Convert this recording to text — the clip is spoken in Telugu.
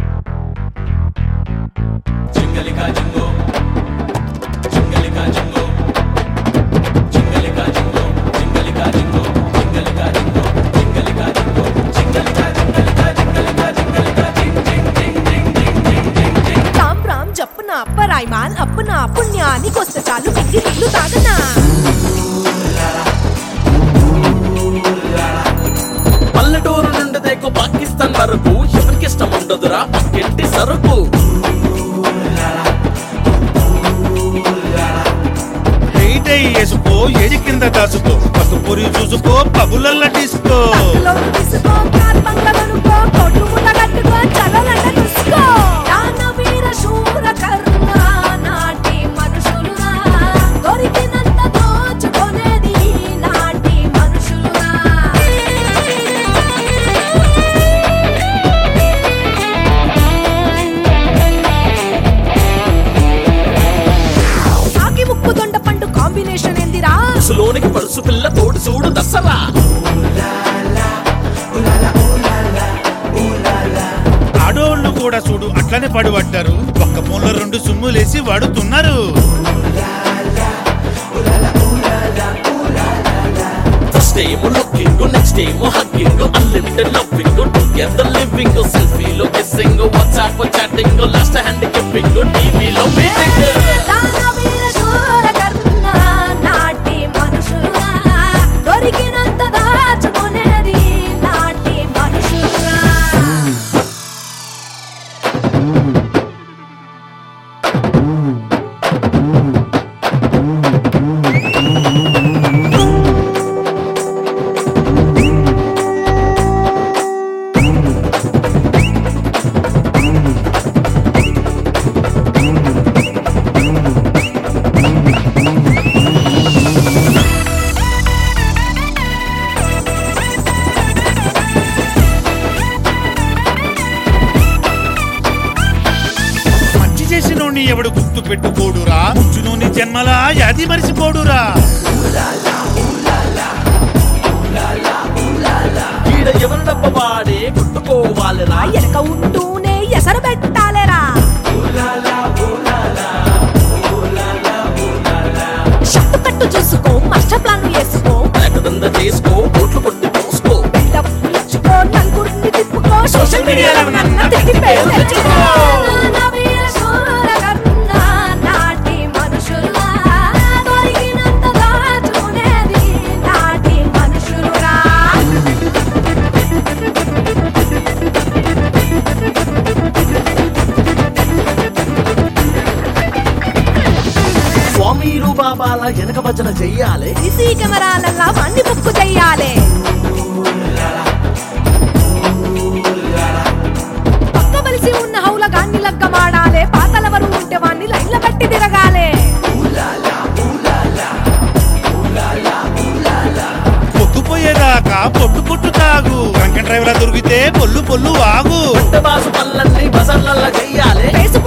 జింగలికా జింగో జింగలికా జింగో జింగలికా జింగో జింగలికా జింగో జింగలికా జింగో జింగలికా జింగో జింగలికా జింగలికా జింగలికా జింగలికా జింగ్ జింగ్ జింగ్ జింగ్ జింగ్ జింగ్ జింగ్ జింగ్ రామ్ రామ్ జప్పున అప్పరాయిమాన్ అప్పున పుణ్యానికొస్తే చాలు మింగి నీళ్లు తాగనా పల్లెటూరు నుండి దేకు పాకిస్తాన్ వరకు ఎవరికి ఇష్టం ఉండదురా పక్కింటి సరుకు హెయిట్ అయి వేసుకో ఏది కింద దాసుకో పసు పొరి చూసుకో పగులల్ల డిస్కో లోటు తీసుకో కార్ బంగ్లా కొనుక్కో కోట్లు ముట్ట కట్టుకో చలోలంట చూసుకో దానవీర శూర కర్ణ నాటి మనుషులురా దొరికినంత దోచుకునేది నాటి మనుషులురా ఆకి ముక్కు దొండ పండు కాంబినేషన్ ఏందిరా సులోనికి పడుసు పిల్ల తోడు చూడు దసరా ఆడోళ్ళు కూడా చూడు అట్లనే పడిపడ్డారు ఒక్క మూల రెండు సుమ్ములేసి వాడుతున్నారు ఫస్ట్ ఏమో లుకింగ్ నెక్స్ట్ ఏమో hugging unlimited loving together living సెల్ఫీలో kissing WhatsApp chatting last hand keeping టీవీలో మీటింగ్ దానవీర శూర కర్ణ నాటి మనుషులురా దొరికినంత దాచుకునేది నాటి మనుషులురా మంచి చేసినోని ఎవడు గుర్తు పెట్టుకోడురా ముంచునోని జన్మలా యాది మరిసిపోడురా ఈడ ఎవరి డబ్బ వాడే కొట్టుకోవాలిరా ఎనక ఉంటూనే ఎసరు పెట్టాలేరా షట్టు కట్టు చూసుకో మాస్టర్ ప్లాన్ వేసుకో లేకదంద చేసుకో ఓట్లు కొట్టి పోసుకో డబ్బు ఇచ్చుకో నలుగురిని తిప్పుకో సోషల్ మీడియాలో నన్ను తిట్టి పేరు తెచ్చుకో. తెచ్చుకో. దానవీర శూర కర్ణ నాటి మనుషులురా దొరికినంత దాచుకునేది నాటి మనుషులురా స్వామీలు బాబాల వెనక భజన చెయ్యాలి సీసీ కెమెరాలల్లా వాణ్ణి బుక్కు చెయ్యాలి పక్కవలసి ఉన్న హౌల గాన్ని లగ్గమాడాలే పాతలవరు ఉంటే వాణ్ణి లైన్ల బట్టి తిరగాలే పొద్దుపోయేదాకా పొట్టు పొట్టు తాగు డ్రంకెన్ డ్రైవర్ దొరికితే పొల్లు పొల్లు ఆగు బాసు పనులన్నీ బజర్లల్లా చెయ్యాలి ఫేసుకు